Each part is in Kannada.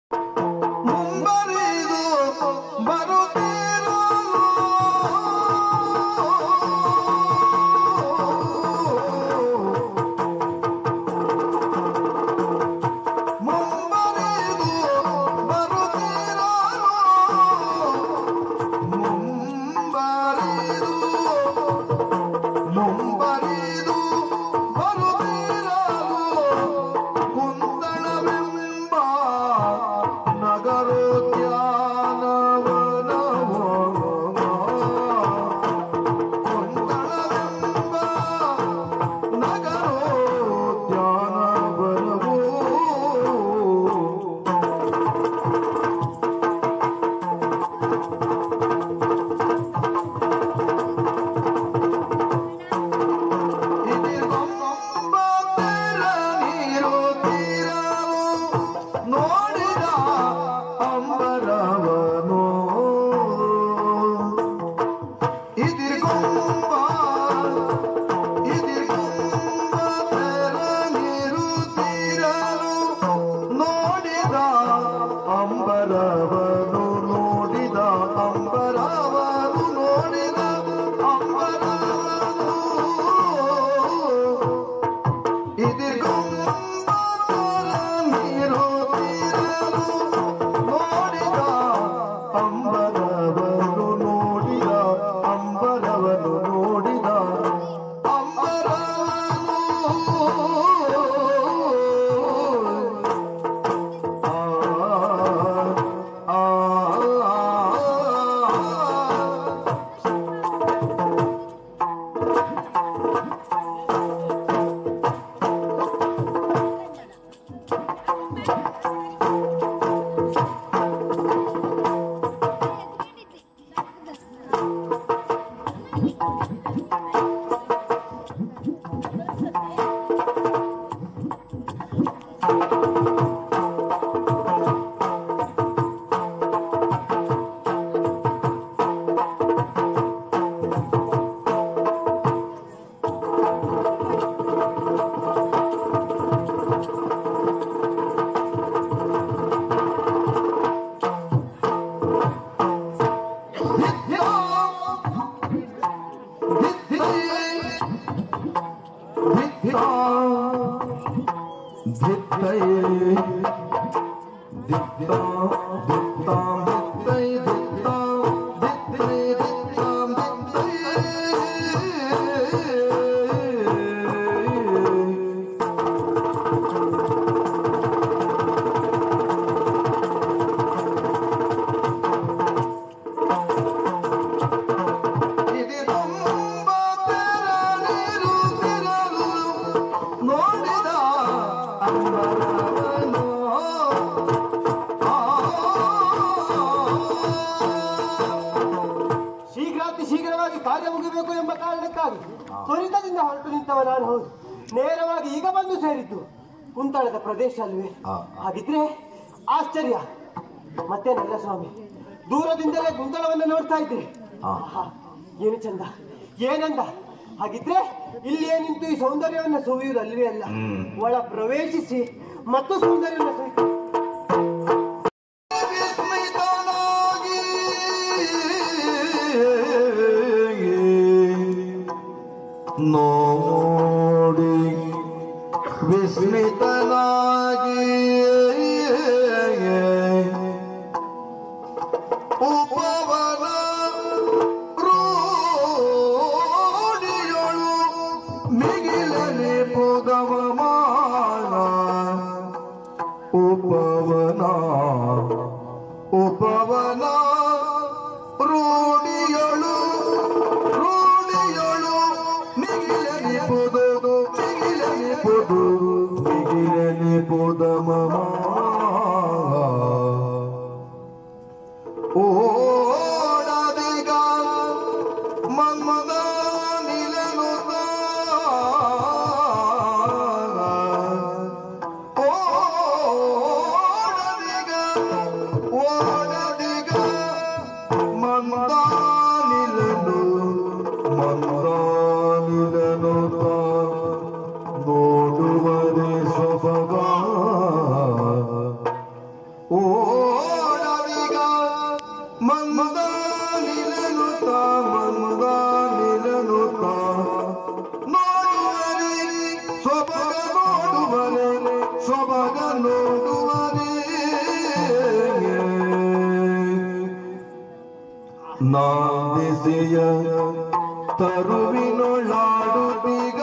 ಮುಂಬರಿದು ಬರುತ್ತೀರೋ ಮುಂಬರಿದು ಬರುತ್ತೀರೋ ಮುಂಬರಿದು ಮುಂಬರಿದು ಬರುತ್ತೀರೋ ಕುಂದಣವೆಂಬ ನಗರೋದ್ಯಾನವನವೋ ಕುಂದಣವೆಂಬ ನಗರೋದ್ಯಾನವನವೋ ಇದಿಗೊಂಬತ್ತರ ನೀರು ತೀರಲು ನೋಡಿದ ಅಂಬರವನು ಇದಿಗೊಂಬ ಇದಿಗೊಂಬತ್ತರ ನೀರು ತೀರಲು ನೋಡಿದ ಅಂಬರವನು ನೋಡಿದ ಅಂಬರವನು ನೋಡಿದ ಅಂಬರವನು ಇದಿಗೊಂಬರ ನೀರು ತೀರಲು ನೋಡಿದ ಅಂಬರವನು ನೋಡಿದ ಅಂಬರವನು ನೋಡಿದ ಅಂಬರವನು ಆ ಆ ನೋಡಿದ ಅಂಬರವನು ಶೀಘ್ರಾತಿ ಶೀಘ್ರವಾಗಿ ಕಾರ್ಯ ಮುಗಿಬೇಕು ಎಂಬ ಕಾರಣಕ್ಕಾಗಿ ತ್ವರಿತದಿಂದ ಹೊರಟು ನಿಂತವ ನಾನು ಹೌದು ನೇರವಾಗಿ ಈಗ ಬಂದು ಸೇರಿದ್ದು ಕುಂತಾಳದ ಪ್ರದೇಶ ಅಲ್ವೇ ಆ, ಹಾಗಿದ್ರೆ ಆಶ್ಚರ್ಯ ಮತ್ತೇನಲ್ಲ ಸ್ವಾಮಿ ದೂರದಿಂದಲೇ ಕುಂತಳವನ್ನು ನೋಡ್ತಾ ಇದ್ರಿ ಆ. ಆಹಾ, ಏನು ಚಂದ ಏನಂದ ಹಾಗಿದ್ರೆ ಇಲ್ಲಿಯೇ ನಿಂತು ಈ ಸೌಂದರ್ಯವನ್ನು ಸುವಿಯುವುದು ಅಲ್ವೇ ಅಲ್ಲ ಹ್ಮ್. ಒಳ ಪ್ರವೇಶಿಸಿ ಮತ್ತು ಸೌಂದರ್ಯವನ್ನು ಸವಿತು ವಿಸ್ಮಿತನಾಗಿ ನೋಡಿ ವಿಸ್ಮಿತನಾಗಿ ಉಪವನ ರೂಢಿಯೊಳು ಮಿಗಿಲನೆ ಪುದವ ಮಾಡ ಉಪವನ ಉಪವನ ರೂಢಿಯಳು ರೂಢಿಯಳು ಮಿಗಿಲನಿಪುದು ಮಿಗಿಲನಿಪುದು ಮಿಗಿಲನಿಪುದ ಮಮ ಓಡದಿಗ ಮನ್ಮದ ನಿಲನುತ ಓಡದಿಗ ಓಡದಿಗ ಮನ್ಮದ ನಿಲನು ಮನ್ಮದ ನಿಲನುತ ನೋಡುವರೆ ಸೊಬಗ ಓಡದಿಗ ಮಂದ ನಿಲನುತ ಮಂದ ನಿಲನುತ ನೋಡುವರೆ ಸೊಬಗ ನೋಡುವರೆ ಸೊಬಗ ನೋಡುವರೆ ನಾದಿಸೆಯ ತರುವಿನೊಳಾಡುತ್ತೀಗ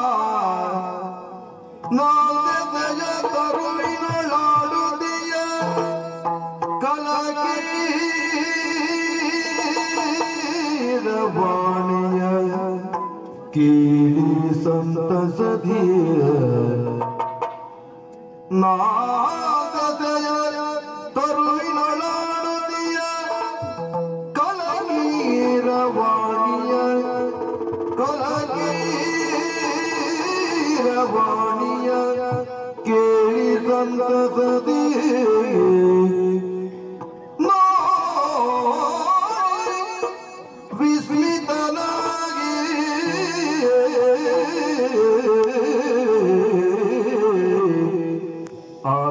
ನಾದಿಸೆಯ ತರುವಿನೊಳಾಡುತ್ತೀಯ ಕಲಕೀರವಾಣಿಯ ಕೀಳಿ ಸಂತಸಧಿಯ ನಾದತೆಯ ತರುವಿನೊಳಾಡುತ್ತೀಯ ಕಲಗೀರವಾಣಿಯ ಕಲಗೀರವಾಣಿಯ ಕೇಳಿ ಸಂತಸದಿ ನೋಡಿ ವಿಸ್ಮಿತನಾಗಿ ಆ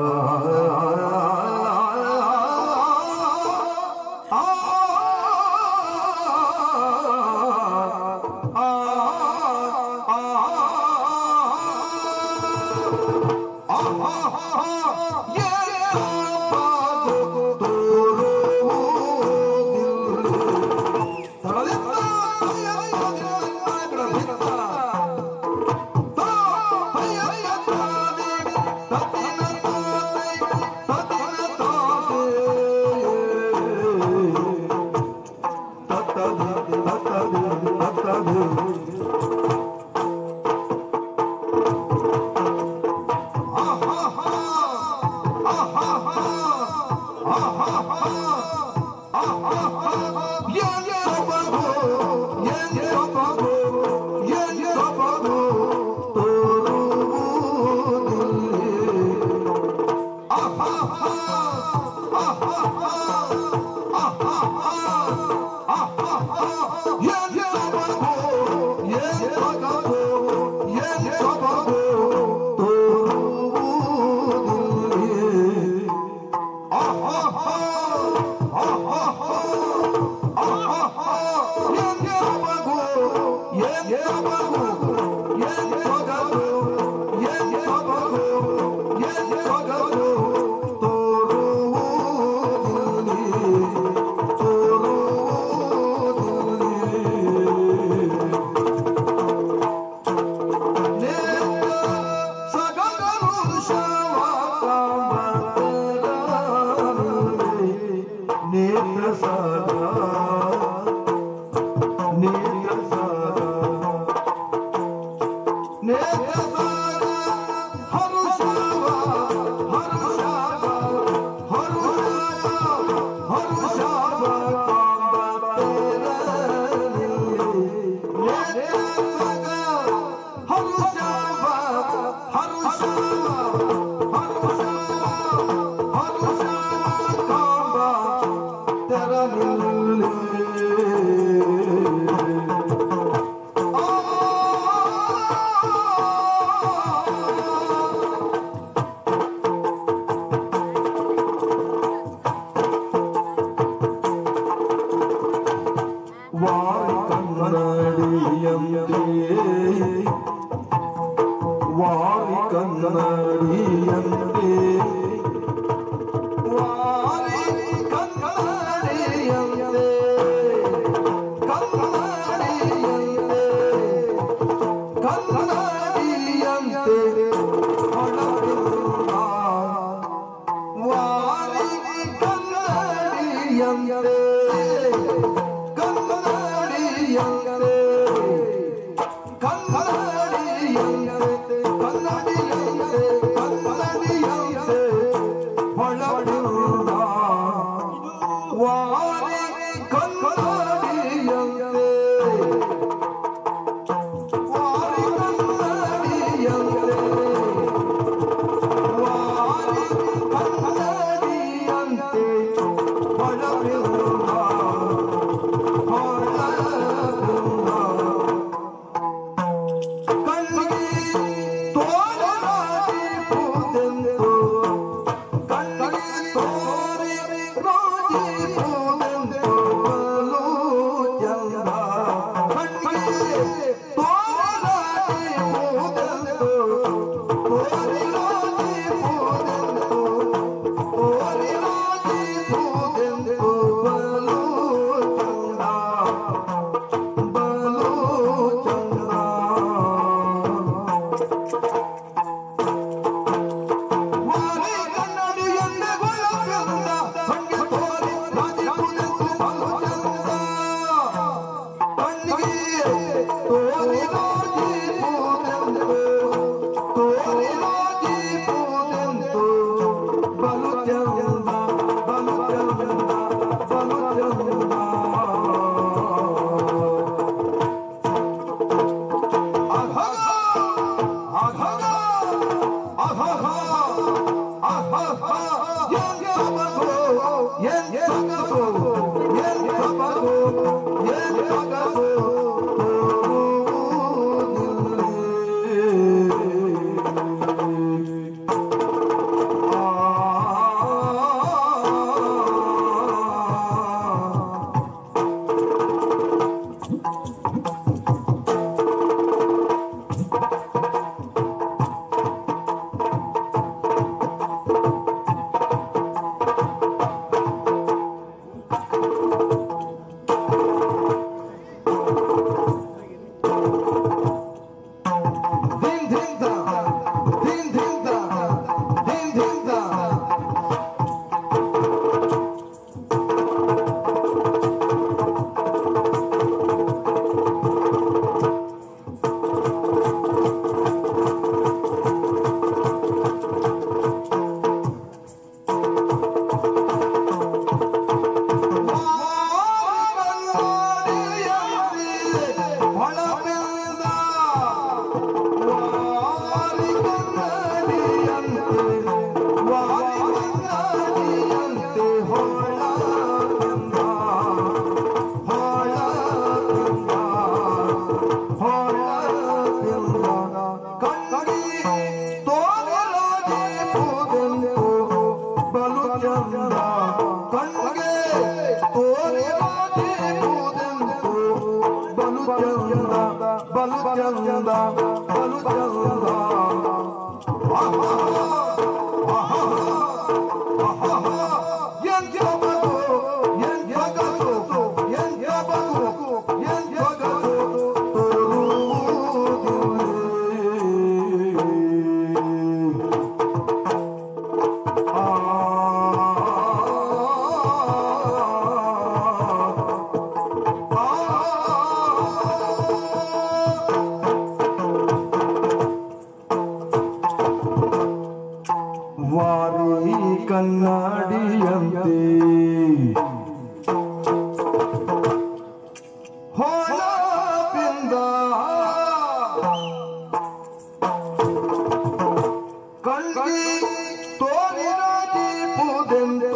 ನೇತ್ರ ಸಾರ ನೇತ್ರ ಸಾರ ನೇತ್ರ ಸಾರ ಹರುಷಾವ ಹರುಷಾವ ಹರುಷಾವ ಹರುಷಾವ ಕಾಂಬ ವಾರಿ ಕನ್ನಡಿಯಂತೆ ವಾರಿ ಕನ್ನಡಿಯಂತೆ ವಾರಿ ಕನ್ನಡಿಯಂತೆ ಕನ್ನಡಿಯಂತೆ ಕನ್ನಡಿಯಂತೆ ಹೊಳಪಿರುವ ವಾರಿ ಕನ್ನಡಿಯಂತೆ ಕನ್ನಡಿಯಂತೆ ಕನ್ನಡಿಯಂತೆ ಕನ್ನಡಿಯಂತೆ ಕನ್ನಡಿಯಂತೆ ಹೊಳಪಿರುವ ವಾರಿ ಕನ್ನಡಿಯಂತೆ ವಾರಿ ಕನ್ನಡಿಯಂತೆ ವಾರಿ ಕನ್ನಡಿಯಂತೆ ಹೊಳಪಿರುವ ಹೊಳಪಿರುವ ಕಣ್ಣಿಗೆ ತೋರಣಾಗಿ ಪೂಜೆಂದು ಕಣ್ಣಿಗೆ ತೋರಣಾಗಿ ಚಂದ ಕಣ್ಣಿಗೆ ತೋರಿರುವುದೆಂದು ಬಲು ಚಂದ ಬಲು ಚಂದ ಬಲು ಚಂದ ಆಹಾ, ಆಹಾ, ಆಹಾ, ಎಂಥ ಬದು, ಎಂಥ ಗಸು, ಎಂಥ ಬದು, ಎಂಥ ಗಸು, ತೋರುವುದಿಲ್ಲ. ವಾರಿ ಕನ್ನಡಿಯಂತೆ ಹೊಳಪಿಂದ ಕಣ್ಗಿ ತೋರಿದ ದೀಪುದೆಂದು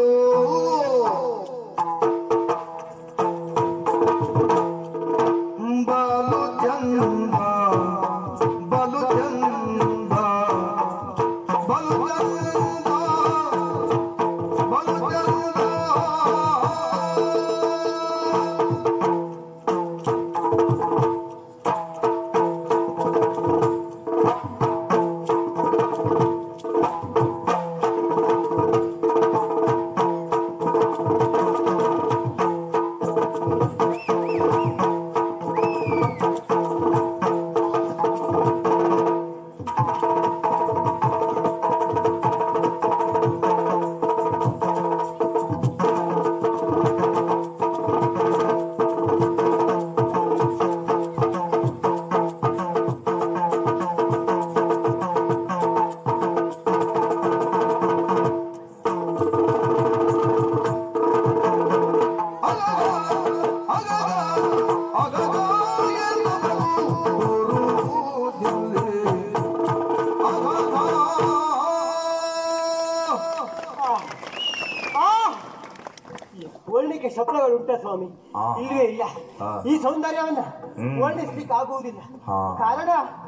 ಬಲು ಚಂದ ಬಲು ಚಂದ ಬಲು ಚಂದ ಬಲು ಚಂದ ಆ! ಈ ವರ್ಣಿಕೆ ಶಬ್ದಗಳು ಉಂಟ ಸ್ವಾಮಿ ಆ. ಇಲ್ವೇ ಇಲ್ಲ ಆ. ಈ ಸೌಂದರ್ಯವನ್ನ ಹ್ಮ್. ವರ್ಣಿಸ್ಲಿಕ್ಕೆ ಆಗುವುದಿಲ್ಲ ಆ. ಕಾರಣ